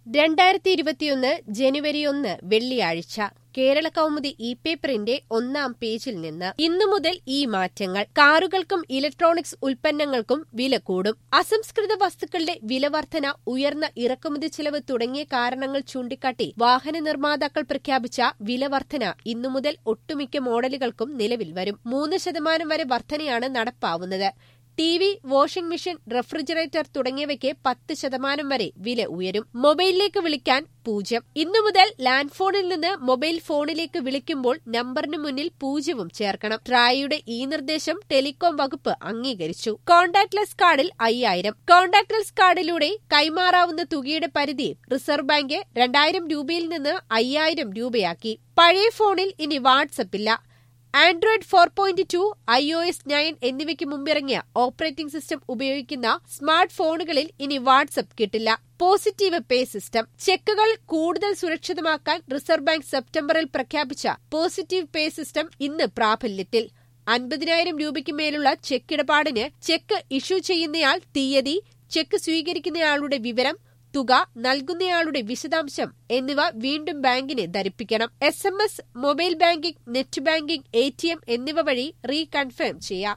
രണ്ടായിരത്തി ഇരുപത്തിയൊന്ന് ജനുവരി ഒന്ന് വെള്ളിയാഴ്ച കേരള കൗമുദി ഇ പേപ്പറിന്റെ ഒന്നാം പേജിൽ നിന്ന് ഇന്നു മുതൽ ഈ മാറ്റങ്ങൾ കാറുകൾക്കും ഇലക്ട്രോണിക്സ് ഉൽപ്പന്നങ്ങൾക്കും വില കൂടും അസംസ്കൃത വസ്തുക്കളുടെ വിലവർധന ഉയർന്ന ഇറക്കുമതി ചെലവ് തുടങ്ങിയ കാരണങ്ങൾ ചൂണ്ടിക്കാട്ടി വാഹന നിർമ്മാതാക്കൾ പ്രഖ്യാപിച്ച വിലവർധന ഇന്നു മുതൽ ഒട്ടുമിക്ക മോഡലുകൾക്കും നിലവിൽ വരും മൂന്ന് ശതമാനം വരെ വർധനയാണ് നടപ്പാവുന്നത് T V washing machine refrigerator തുടങ്ങിയവയ്ക്ക് പത്ത് ശതമാനം വരെ വില ഉയരും മൊബൈലിലേക്ക് വിളിക്കാൻ പൂജ്യം ഇന്നു മുതൽ ലാൻഡ് ഫോണിൽ നിന്ന് മൊബൈൽ ഫോണിലേക്ക് വിളിക്കുമ്പോൾ നമ്പറിന് മുന്നിൽ പൂജ്യവും ചേർക്കണം ട്രായയുടെ ഈ നിർദ്ദേശം ടെലികോം വകുപ്പ് അംഗീകരിച്ചു കോൺടാക്ട്ലെസ് കാർഡിൽ അയ്യായിരം കോൺടാക്ട്ലെസ് കാർഡിലൂടെ കൈമാറാവുന്ന തുകയുടെ പരിധി റിസർവ് ബാങ്ക് രണ്ടായിരം രൂപയിൽ നിന്ന് അയ്യായിരം രൂപയാക്കി പഴയ ഫോണിൽ ഇനി വാട്സപ്പ് ഇല്ല Android four point two I O S nine എന്നിവയ്ക്ക് മുമ്പിറങ്ങിയ ഓപ്പറേറ്റിംഗ് സിസ്റ്റം ഉപയോഗിക്കുന്ന സ്മാർട്ട് ഫോണുകളിൽ ഇനി വാട്സപ്പ് കിട്ടില്ല പോസിറ്റീവ് പേ സിസ്റ്റം ചെക്കുകൾ കൂടുതൽ സുരക്ഷിതമാക്കാൻ റിസർവ് ബാങ്ക് സെപ്റ്റംബറിൽ പ്രഖ്യാപിച്ച പോസിറ്റീവ് പേ സിസ്റ്റം ഇന്ന് പ്രാബല്യത്തിൽ അൻപതിനായിരം രൂപയ്ക്ക് മേലുള്ള ചെക്ക് ഇടപാടിന് ചെക്ക് ഇഷ്യൂ ചെയ്യുന്നയാൾ തീയതി ചെക്ക് സ്വീകരിക്കുന്നയാളുടെ വിവരം തുക നൽകുന്നയാളുടെ വിശദാംശം എന്നിവ വീണ്ടും ബാങ്കിനെ ധരിപ്പിക്കണം S M S mobile banking net banking A T M എന്നിവ വഴി റീകൺഫേം ചെയ്യാം